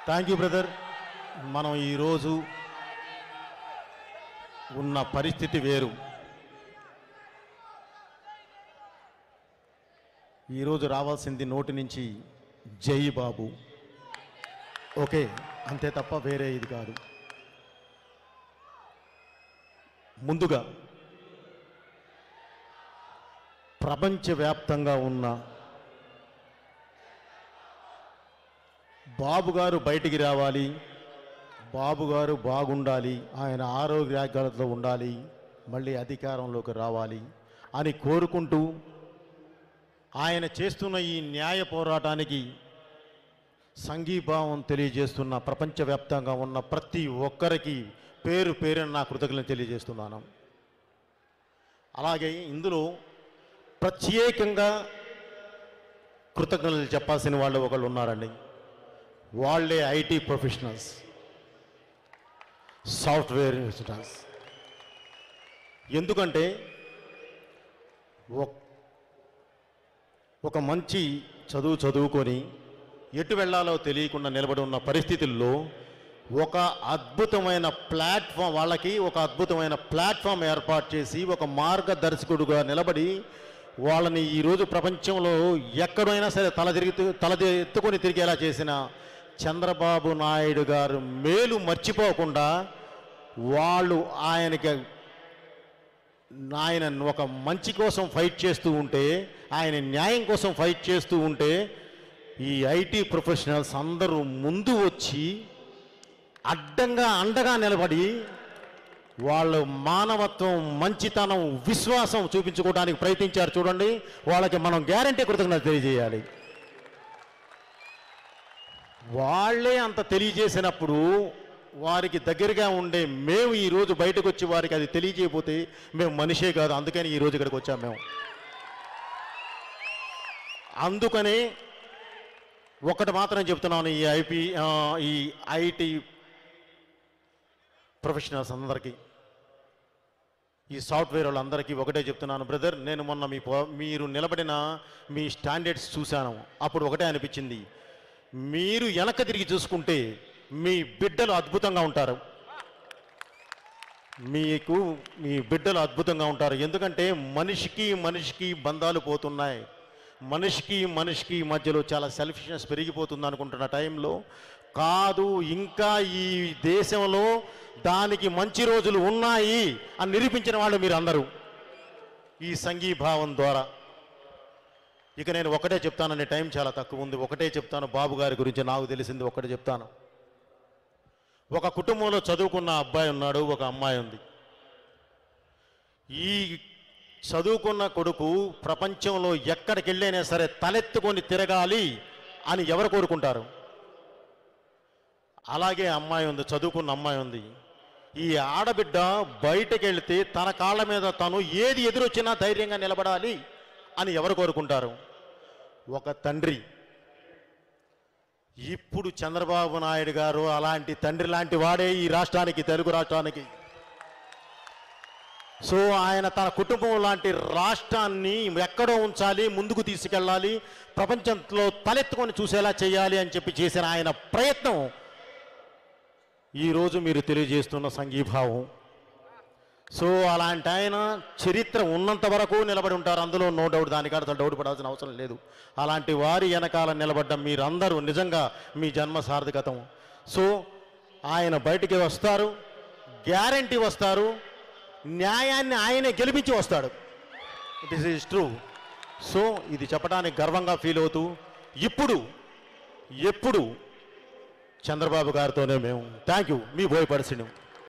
thank you brother మనం ఈరోజు ఉన్న పరిస్థితి వేరు ఈరోజు రావాల్సింది నోటి నుంచి జై బాబు ఓకే అంతే తప్ప వేరే ఇది కాదు ముందుగా ప్రపంచవ్యాప్తంగా ఉన్న బాబు గారు బయటికి రావాలి బాబు గారు బాగుండాలి ఆయన ఆరోగ్యాలతో ఉండాలి మళ్ళీ అధికారంలోకి రావాలి అని కోరుకుంటూ ఆయన చేస్తున్న ఈ న్యాయ పోరాటానికి సంఘీభావం తెలియజేస్తున్న ప్రపంచవ్యాప్తంగా ఉన్న ప్రతి ఒక్కరికి పేరు పేరున నా కృతజ్ఞతలు తెలియజేస్తున్నాను అలాగే ఇందులో ప్రత్యేకంగా కృతజ్ఞతలు చెప్పాల్సిన వాళ్ళు ఒకళ్ళు ఉన్నారండి వాళ్ళే ఐటీ ప్రొఫెషనల్స్ సాఫ్ట్వేర్ ఇన్స్టిట్యూట్స్ ఎందుకంటే ఒక్- ఒక మంచి చదువు చదువుకొని ఎటు వెళ్ళాలో తెలియకుండా నిలబడి ఉన్న పరిస్థితుల్లో ఒక అద్భుతమైన ప్లాట్ఫామ్ వాళ్ళకి ఒక అద్భుతమైన ప్లాట్ఫామ్ ఏర్పాటు చేసి ఒక మార్గదర్శకుడుగా నిలబడి వాళ్ళని ఈరోజు ప్రపంచంలో ఎక్కడైనా సరే తల తిరిగి తల ఎత్తుకొని తిరిగేలా చేసిన చంద్రబాబు నాయుడు గారు మేలు మర్చిపోకుండా వాళ్ళు ఆయనకి ఆయన ఒక మంచి కోసం ఫైట్ చేస్తూ ఉంటే ఆయన న్యాయం కోసం ఫైట్ చేస్తూ ఉంటే ఈ ఐటీ ప్రొఫెషనల్స్ అందరూ ముందు వచ్చి అడ్డంగా అండగా నిలబడి వాళ్ళు మానవత్వం మంచితనం విశ్వాసం చూపించుకోవడానికి ప్రయత్నించారు చూడండి వాళ్ళకి మనం గ్యారంటీ కృతజ్ఞత తెలియజేయాలి వాళ్ళే అంత తెలియజేసినప్పుడు వారికి దగ్గరగా ఉండే మేము ఈరోజు బయటకు వచ్చి వారికి అది తెలియజేయకపోతే మేము మనిషే కాదు అందుకని ఈరోజు ఇక్కడికి వచ్చాం మేము అందుకని ఒకటి మాత్రం చెప్తున్నాను ఈ ఐపీ ఆ, ఈ ఐటీ ప్రొఫెషనల్స్ అందరికీ ఈ సాఫ్ట్వేర్ వాళ్ళందరికీ ఒకటే చెప్తున్నాను బ్రదర్ నేను మొన్న మీ పో- మీరు నిలబడిన మీ స్టాండర్డ్స్ చూశాను అప్పుడు ఒకటే అనిపించింది మీరు వెనక తిరిగి చూసుకుంటే మీ బిడ్డలు అద్భుతంగా ఉంటారు మీకు మీ బిడ్డలు అద్భుతంగా ఉంటారు ఎందుకంటే మనిషికి మనిషికి బంధాలు పోతున్నాయి మనిషికి మనిషికి మధ్యలో చాలా సెల్ఫిష్నెస్ పెరిగిపోతుంది అనుకుంటున్న టైంలో కాదు ఇంకా ఈ దేశంలో దానికి మంచి రోజులు ఉన్నాయి అని నిరూపించిన వాళ్ళు మీరు అందరూ ఈ సంఘీభావం ద్వారా ఇక నేను ఒకటే చెప్తానని టైం చాలా తక్కువ ఉంది ఒకటే చెప్తాను బాబు గారి గురించి నాకు తెలిసింది ఒకటే చెప్తాను ఒక కుటుంబంలో చదువుకున్న అబ్బాయి ఉన్నాడు ఒక అమ్మాయి ఉంది ఈ చదువుకున్న కొడుకు ప్రపంచంలో ఎక్కడికి వెళ్ళైనా సరే తలెత్తుకొని తిరగాలి అని ఎవరు కోరుకుంటారు అలాగే అమ్మాయి ఉంది చదువుకున్న అమ్మాయి ఉంది ఈ ఆడబిడ్డ బయటకు వెళితే తన కాళ్ళ మీద తను ఏది ఎదురొచ్చినా ధైర్యంగా నిలబడాలి అని ఎవరు కోరుకుంటారు ఒక తండ్రి ఇప్పుడు చంద్రబాబు నాయుడు గారు అలాంటి తండ్రి లాంటి వాడే ఈ రాష్ట్రానికి తెలుగు రాష్ట్రానికి సో ఆయన తన కుటుంబం లాంటి రాష్ట్రాన్ని ఎక్కడో ఉంచాలి ముందుకు తీసుకెళ్ళాలి ప్రపంచంలో తలెత్తుకొని చూసేలా చేయాలి అని చెప్పి చేసిన ఆయన ప్రయత్నం ఈరోజు మీరు తెలియజేస్తున్న సంఘీభావం సో అలాంటి ఆయన చరిత్ర ఉన్నంత వరకు నిలబడి ఉంటారు అందులో నో డౌట్ దానికాడ అసలు డౌట్ పడాల్సిన అవసరం లేదు అలాంటి వారి వెనకాల నిలబడ్డ మీరందరూ నిజంగా మీ జన్మ సార్థకతం సో ఆయన బయటికి వస్తారు గ్యారంటీ వస్తారు న్యాయాన్ని ఆయనే గెలిపించి వస్తాడు దిస్ ఈజ్ ట్రూ సో ఇది చెప్పడానికి గర్వంగా ఫీల్ అవుతూ ఇప్పుడు ఎప్పుడు చంద్రబాబు గారితోనే మేము థ్యాంక్ యూ మీ బోయపడిసినాం